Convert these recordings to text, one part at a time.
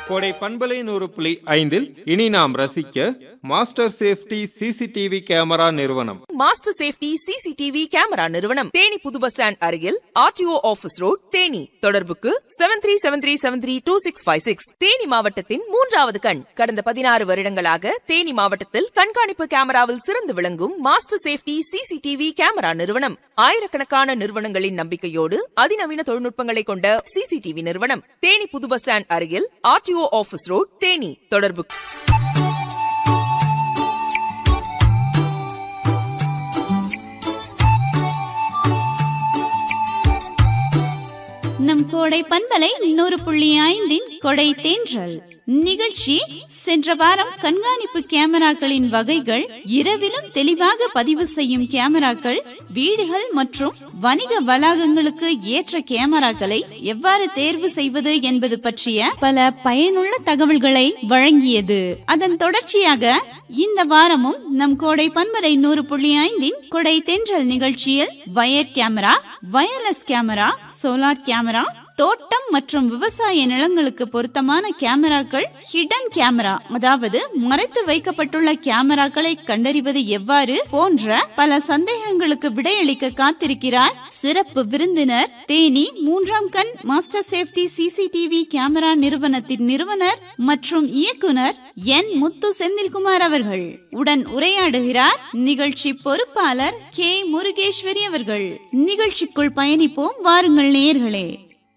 கோடை பண்பலை நூறு புள்ளி ஐந்தில் இனி நாம் ரசிக்க மாஸ்டர் சேஃப்டி சிசிடிவி கேமரா நிறுவனம் மாஸ்டர் சேஃப்டி சிசிடிவி கேமரா நிறுவனம் தேனி புது பஸ் ஸ்டாண்ட் அருகில் ஆர்டிஓ ஆபீஸ் ரோட் தேனி தொடர்புக்கு seven three seven three seven three two six five six Theni மாவட்டத்தின் மூன்றாவது கண் கடந்த பதினாறு வருடங்களாக தேனி மாவட்டத்தில் கண்காணிப்பு கேமராவில் சிறந்து விளங்கும் மாஸ்டர் சேஃப்டி சிசிடிவி கேமரா நிறுவனம் ஆயிரக்கணக்கான நிறுவனங்களின் நம்பிக்கையோடு அதிநவீன தொழில்நுட்பங்களை கொண்ட சிசிடிவி நிறுவனம் தேனி புது பஸ் ஸ்டாண்ட் அருகில் ஆர்டிஓ ஆபீஸ் ரோட் தேனி தொடர்பு நம் கோடை பண்பலை நூறு புள்ளி ஐந்தின் கொடை தேன்றல் நிகழ்ச்சி சென்ற வாரம் கண்காணிப்பு கேமராக்களின் வகைகள் இரவிலும் தெளிவாக பதிவு செய்யும் கேமராக்கள் வீடுகள் மற்றும் வணிக வளாகங்களுக்கு ஏற்ற கேமராக்களை எவ்வாறு தேர்வு செய்வது என்பது பற்றிய பல பயனுள்ள தகவல்களை வழங்கியது அதன் தொடர்ச்சியாக இந்த வாரமும் நம் கோடை பண்பலை நூறு புள்ளி ஐந்தின் கொடை தென்றல் நிகழ்ச்சியில் wire camera wireless camera solar camera தோட்டம் மற்றும் விவசாய நிலங்களுக்கு பொருத்தமான கேமராக்கள் ஹிடன் கேமரா அதாவது மறைத்து வைக்கப்பட்டுள்ள கேமராக்களை கண்டறிவது எவ்வாறு போன்ற பல சந்தேகங்களுக்கு விடையளிக்க காத்திருக்கிறார் சிறப்பு விருந்தினர் தேனி மூன்றாம் கண் மாஸ்டர் சேஃப்டி சிசிடிவி கேமரா நிறுவனத்தின் நிறுவனர் மற்றும் இயக்குனர் என் முத்து செந்தில்குமார் அவர்கள் உடன் உரையாடுகிறார் நிகழ்ச்சி பொறுப்பாளர் கே முருகேஸ்வரி அவர்கள் நிகழ்ச்சிக்குள் பயணிப்போம் வாருங்கள் நேயர்களே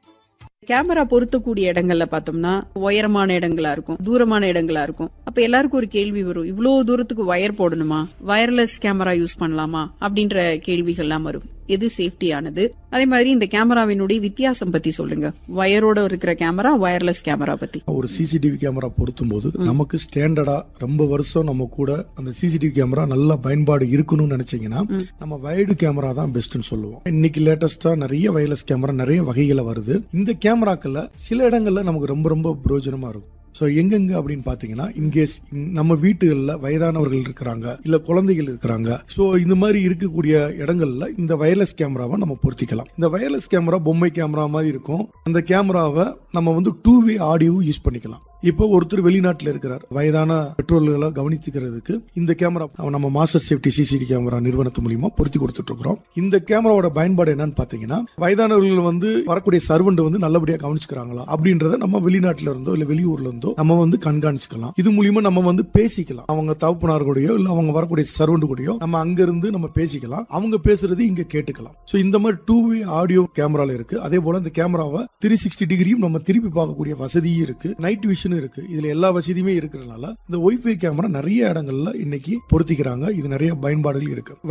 கேமரா பொருத்தக்கூடிய இடங்கள்ல பார்த்தோம்னா உயரமான இடங்களா இருக்கும் தூரமான இடங்களா இருக்கும் அப்ப எல்லாருக்கும் ஒரு கேள்வி வரும் இவ்வளவு தூரத்துக்கு வயர் போடணுமா வயர்லெஸ் கேமரா யூஸ் பண்ணலாமா அப்படின்ற கேள்விகள்லாம் வரும் எது சேஃப்டியானது அதே மாதிரி இந்த கேமராவினுடைய வித்தியாசம் பத்தி சொல்லுங்க வயரோட இருக்கிற கேமரா வயர்லெஸ் கேமரா பத்தி ஒரு சிசிடிவி கேமரா பொருத்தும் போது நமக்கு ஸ்டாண்டர்டா ரொம்ப வருஷம் நம்ம கூட அந்த சிசிடிவி கேமரா நல்ல பயன்பாடு இருக்கணும்னு நினைச்சீங்கன்னா நம்ம வயர்டு கேமரா தான் பெஸ்ட்னு சொல்லுவோம் இன்னைக்கு லேட்டஸ்டா நிறைய வயர்லெஸ் கேமரா நிறைய வகைகளை வருது இந்த கேமராக்கள்ல சில இடங்கள்ல நமக்கு ரொம்ப ரொம்ப பிரயோஜனமா இருக்கும் ஸோ எங்கெங்க அப்படின்னு பார்த்தீங்கன்னா இன்கேஸ் நம்ம வீட்டுகளில் வயதானவர்கள் இருக்கிறாங்க இல்லை குழந்தைகள் இருக்கிறாங்க ஸோ இந்த மாதிரி இருக்கக்கூடிய இடங்கள்ல இந்த வயர்லெஸ் கேமராவை நம்ம பொருத்திக்கலாம் இந்த வயர்லெஸ் கேமரா பொம்மை கேமரா மாதிரி இருக்கும் அந்த கேமராவை நம்ம வந்து டூ வே ஆடியோவும் யூஸ் பண்ணிக்கலாம் இப்போ ஒருத்தர் வெளிநாட்டில் இருக்கிறார் வயதான பெட்ரோல்களை கவனிச்சுக்கிறதுக்கு இந்த கேமரா நம்ம மாஸ்டர் சேஃப்டி சிசிடி கேமரா நிறுவனத்து மூலியமா பொருத்தி கொடுத்துட்டு இருக்கிறோம் இந்த கேமராவோட பயன்பாடு என்னன்னு பாத்தீங்கன்னா வயதானவர்கள் வந்து வரக்கூடிய சர்வெண்ட் வந்து நல்லபடியா கவனிச்சுக்கிறாங்களா அப்படின்றத நம்ம வெளிநாட்டுல இருந்தோ இல்ல வெளியூர்ல இருந்தோ நம்ம வந்து கண்காணிச்சுக்கலாம் இது மூலியமா நம்ம வந்து பேசிக்கலாம் அவங்க தகப்பனார் கூடயோ இல்ல அவங்க வரக்கூடிய சர்வெண்ட் கூடயோ நம்ம அங்க இருந்து நம்ம பேசிக்கலாம் அவங்க பேசுறது இங்க கேட்டுக்கலாம் சோ இந்த மாதிரி டூ வே ஆடியோ கேமரால இருக்கு அதே போல இந்த கேமராவை த்ரீ சிக்ஸ்டி டிகிரியும் நம்ம திருப்பி பார்க்கக்கூடிய வசதியும் இருக்கு நைட் விஷன் இருக்கு இதுல எல்லா வசதியுமே இருக்கிறதுனால இந்த ஒய்ஃபை கேமரா நிறைய இடங்கள்ல இன்னைக்கு பொருத்திக்கிறாங்க இது நிறைய பயன்பாடுகள் இருக்கு